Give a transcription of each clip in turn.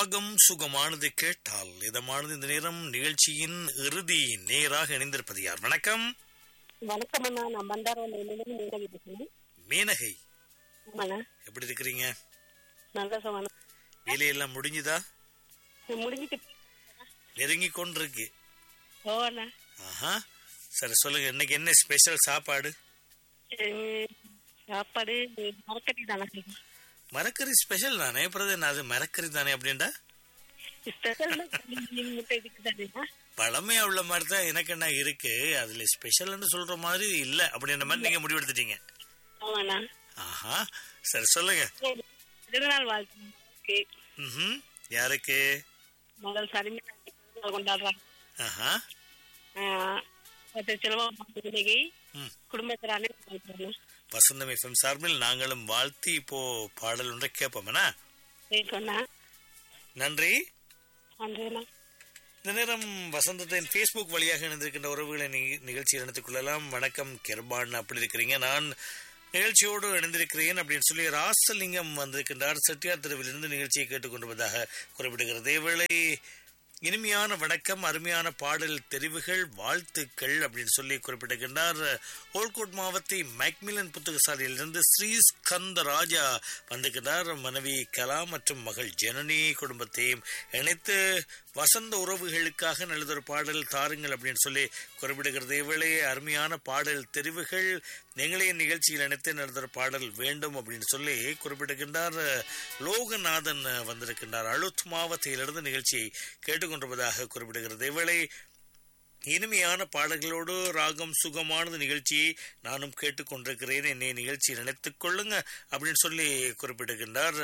ராகம் சுகமானது கேட்டால் இதமானது இந்த நேரம் நிகழ்ச்சியின் இறுதி நேராக இணைந்திருப்பது யார் வணக்கம் வணக்கம் அண்ணா நான் பண்டாரோல இருந்து நீலகி பேசுறேன் மீனகை ஆமாண்ணா எப்படி இருக்கிறீங்க நல்ல சவானா வேலையெல்லாம் முடிஞ்சுதா முடிஞ்சிட்டு நெருங்கி கொண்டிருக்கு ஓ அண்ணா ஆஹா சரி சொல்லுங்க இன்னைக்கு என்ன ஸ்பெஷல் சாப்பாடு உம், சாப்பாடு மரக்கறி தானே மரக்கறி ஸ்பெஷல் தானே அப்புறம் என்ன அது மரக்கறி தானே அப்படின்டா ஸ்பெஷல் முட்டை இதுக்கு தானேண்ணா பழமையா உள்ள மாதிரி தான் எனக்கு என்ன இருக்கு அதுல ஸ்பெஷல்னு சொல்ற மாதிரி இல்ல அப்படின்ற மாதிரி நீங்க முடிவெடுத்துட்டீங்க ஆமாண்ணா ஆஹா சரி சொல்லுங்க சரி திருநாள் வாழ்க்கை ம் யாருக்கு முதல் சரிமை கொண்டாடுறாங்க ஆஹா ஆஹ், மற்ற செல்வம் இன்னைக்கு ம் குடும்பத்தினாலே வாழ்த்துறேன் வசந்தம் எஃப்எம் சார்பில் நாங்களும் வாழ்த்தி இப்போ பாடல் ஒன்றை கேட்போம்னா சொன்னா நன்றி நன்றிண்ணா இந்த நேரம் வசந்தத்தின் ஃபேஸ்புக் வழியாக இணைந்திருக்கின்ற உறவுகளை நி- நிகழ்ச்சியில் இணைத்துக் கொள்ளலாம் வணக்கம் கெர்பான் அப்படி இருக்கிறீங்க நான் நிகழ்ச்சியோடு இணைந்திருக்கிறேன் அப்படின்னு சொல்லி ராசலிங்கம் வந்திருக்கின்றார் செட்டியார் தெருவிலிருந்து நிகழ்ச்சியை கேட்டுக்கொண்டிருப்பதாக குறிப்பிடுகிறது இவ்வேளை இனிமையான வணக்கம் அருமையான பாடல் தெரிவுகள் வாழ்த்துக்கள் அப்படின்னு சொல்லி குறிப்பிட்டிருக்கின்றார் ஓல்கோட் மாவத்தை மேக்மிலன் புத்தகசாலையிலிருந்து ஸ்ரீ ஸ்கந்த ராஜா வந்திருக்கிறார் மனைவி கலா மற்றும் மகள் ஜனனி குடும்பத்தையும் இணைத்து வசந்த உறவுகளுக்காக நல்லதொரு பாடல் தாருங்கள் அப்படின்னு சொல்லி குறிப்பிடுகிறது இவளே அருமையான பாடல் தெரிவுகள் நீங்களே நிகழ்ச்சியில் இணைத்து நல்லதொரு பாடல் வேண்டும் அப்படின்னு சொல்லி குறிப்பிட்டிருக்கின்றார் லோகநாதன் வந்திருக்கின்றார் அழுத் மாவட்டத்திலிருந்து நிகழ்ச்சியை கேட்டுக்கொண்டிருப்பதாக குறிப்பிடுகிறது இவளை இனிமையான பாடல்களோடு ராகம் சுகமானது நிகழ்ச்சியை நானும் கேட்டுக்கொண்டிருக்கிறேன் என்னை நிகழ்ச்சியில் நினைத்துக் கொள்ளுங்க அப்படின்னு சொல்லி குறிப்பிடுகின்றார்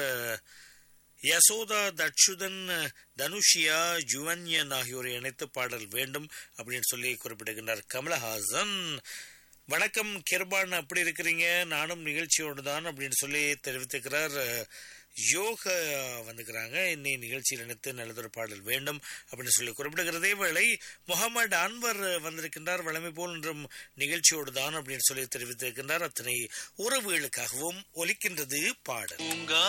யசோதா தட்சுதன் தனுஷியா ஜுவன்யன் ஆகியோரை இணைத்து பாடல் வேண்டும் அப்படின்னு சொல்லி குறிப்பிடுகின்றார் கமலஹாசன் வணக்கம் கிருபான் அப்படி இருக்கிறீங்க நானும் நிகழ்ச்சியோடு தான் அப்படின்னு சொல்லி தெரிவித்துக்கிறார் யோக வந்துக்கிறாங்க இன்னை நிகழ்ச்சியில் இணைத்து நல்லதொரு பாடல் வேண்டும் அப்படின்னு சொல்லி குறிப்பிடுகிறதே வேளை முகமது அன்வர் வந்திருக்கின்றார் வளமை போல் இன்றும் நிகழ்ச்சியோடு தான் அப்படின்னு சொல்லி தெரிவித்திருக்கின்றார் அத்தனை உறவுகளுக்காகவும் ஒலிக்கின்றது பாடல் பூங்கா